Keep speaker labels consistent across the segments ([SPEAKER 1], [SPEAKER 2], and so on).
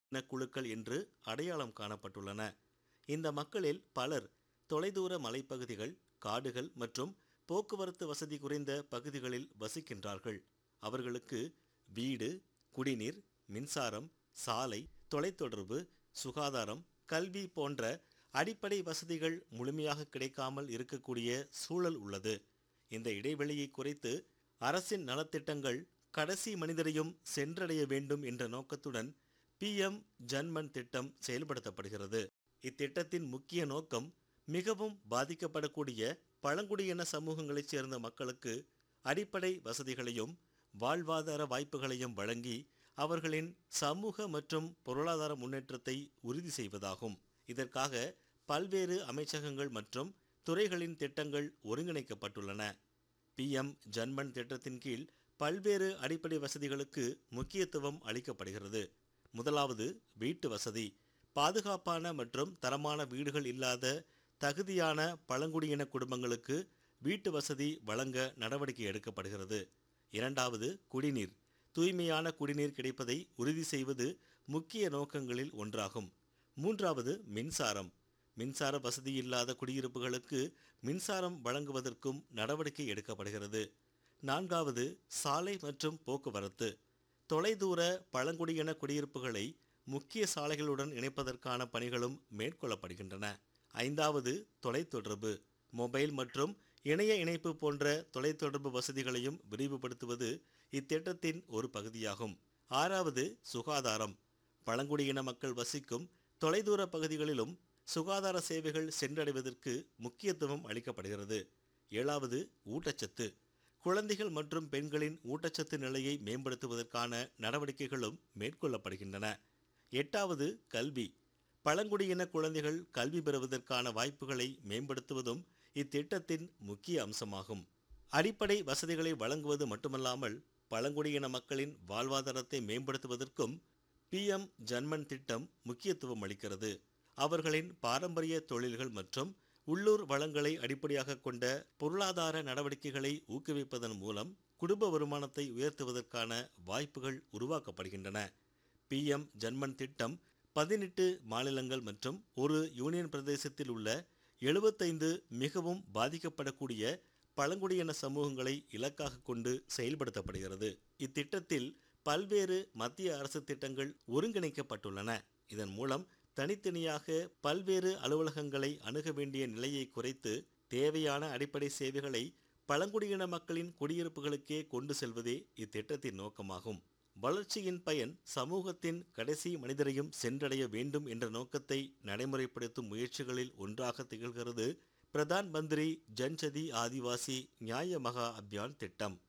[SPEAKER 1] இனக்குழுக்கள் என்று அடையாளம் காணப்பட்டுள்ளன இந்த மக்களில் பலர் தொலைதூர மலைப்பகுதிகள் காடுகள் மற்றும் போக்குவரத்து வசதி குறைந்த பகுதிகளில் வசிக்கின்றார்கள் அவர்களுக்கு வீடு குடிநீர் மின்சாரம் சாலை தொலைத்தொடர்பு சுகாதாரம் கல்வி போன்ற அடிப்படை வசதிகள் முழுமையாக கிடைக்காமல் இருக்கக்கூடிய சூழல் உள்ளது இந்த இடைவெளியை குறைத்து அரசின் நலத்திட்டங்கள் கடைசி மனிதரையும் சென்றடைய வேண்டும் என்ற நோக்கத்துடன் பிஎம் ஜன்மன் திட்டம் செயல்படுத்தப்படுகிறது இத்திட்டத்தின் முக்கிய நோக்கம் மிகவும் பாதிக்கப்படக்கூடிய பழங்குடியின சமூகங்களைச் சேர்ந்த மக்களுக்கு அடிப்படை வசதிகளையும் வாழ்வாதார வாய்ப்புகளையும் வழங்கி அவர்களின் சமூக மற்றும் பொருளாதார முன்னேற்றத்தை உறுதி செய்வதாகும் இதற்காக பல்வேறு அமைச்சகங்கள் மற்றும் துறைகளின் திட்டங்கள் ஒருங்கிணைக்கப்பட்டுள்ளன பிஎம் ஜன்மன் திட்டத்தின் கீழ் பல்வேறு அடிப்படை வசதிகளுக்கு முக்கியத்துவம் அளிக்கப்படுகிறது முதலாவது வீட்டு வசதி பாதுகாப்பான மற்றும் தரமான வீடுகள் இல்லாத தகுதியான பழங்குடியின குடும்பங்களுக்கு வீட்டு வசதி வழங்க நடவடிக்கை எடுக்கப்படுகிறது இரண்டாவது குடிநீர் தூய்மையான குடிநீர் கிடைப்பதை உறுதி செய்வது முக்கிய நோக்கங்களில் ஒன்றாகும் மூன்றாவது மின்சாரம் மின்சார வசதி இல்லாத குடியிருப்புகளுக்கு மின்சாரம் வழங்குவதற்கும் நடவடிக்கை எடுக்கப்படுகிறது நான்காவது சாலை மற்றும் போக்குவரத்து தொலைதூர பழங்குடியின குடியிருப்புகளை முக்கிய சாலைகளுடன் இணைப்பதற்கான பணிகளும் மேற்கொள்ளப்படுகின்றன ஐந்தாவது தொலைத்தொடர்பு மொபைல் மற்றும் இணைய இணைப்பு போன்ற தொலைத்தொடர்பு வசதிகளையும் விரிவுபடுத்துவது இத்திட்டத்தின் ஒரு பகுதியாகும் ஆறாவது சுகாதாரம் பழங்குடியின மக்கள் வசிக்கும் தொலைதூர பகுதிகளிலும் சுகாதார சேவைகள் சென்றடைவதற்கு முக்கியத்துவம் அளிக்கப்படுகிறது ஏழாவது ஊட்டச்சத்து குழந்தைகள் மற்றும் பெண்களின் ஊட்டச்சத்து நிலையை மேம்படுத்துவதற்கான நடவடிக்கைகளும் மேற்கொள்ளப்படுகின்றன எட்டாவது கல்வி பழங்குடியின குழந்தைகள் கல்வி பெறுவதற்கான வாய்ப்புகளை மேம்படுத்துவதும் இத்திட்டத்தின் முக்கிய அம்சமாகும் அடிப்படை வசதிகளை வழங்குவது மட்டுமல்லாமல் பழங்குடியின மக்களின் வாழ்வாதாரத்தை மேம்படுத்துவதற்கும் பிஎம் ஜன்மன் திட்டம் முக்கியத்துவம் அளிக்கிறது அவர்களின் பாரம்பரிய தொழில்கள் மற்றும் உள்ளூர் வளங்களை அடிப்படையாக கொண்ட பொருளாதார நடவடிக்கைகளை ஊக்குவிப்பதன் மூலம் குடும்ப வருமானத்தை உயர்த்துவதற்கான வாய்ப்புகள் உருவாக்கப்படுகின்றன பிஎம் ஜன்மன் திட்டம் பதினெட்டு மாநிலங்கள் மற்றும் ஒரு யூனியன் பிரதேசத்தில் உள்ள எழுபத்தைந்து மிகவும் பாதிக்கப்படக்கூடிய பழங்குடியின சமூகங்களை இலக்காக கொண்டு செயல்படுத்தப்படுகிறது இத்திட்டத்தில் பல்வேறு மத்திய அரசு திட்டங்கள் ஒருங்கிணைக்கப்பட்டுள்ளன இதன் மூலம் தனித்தனியாக பல்வேறு அலுவலகங்களை அணுக வேண்டிய நிலையை குறைத்து தேவையான அடிப்படை சேவைகளை பழங்குடியின மக்களின் குடியிருப்புகளுக்கே கொண்டு செல்வதே இத்திட்டத்தின் நோக்கமாகும் வளர்ச்சியின் பயன் சமூகத்தின் கடைசி மனிதரையும் சென்றடைய வேண்டும் என்ற நோக்கத்தை நடைமுறைப்படுத்தும் முயற்சிகளில் ஒன்றாக திகழ்கிறது பிரதான் மந்திரி ஜன்சதி ஆதிவாசி நியாய மகா அபியான் திட்டம்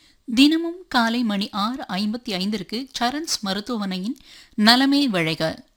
[SPEAKER 2] தினமும் காலை மணி ஆறு ஐம்பத்தி ஐந்திற்கு சரண்ஸ் மருத்துவமனையின் நலமே வழக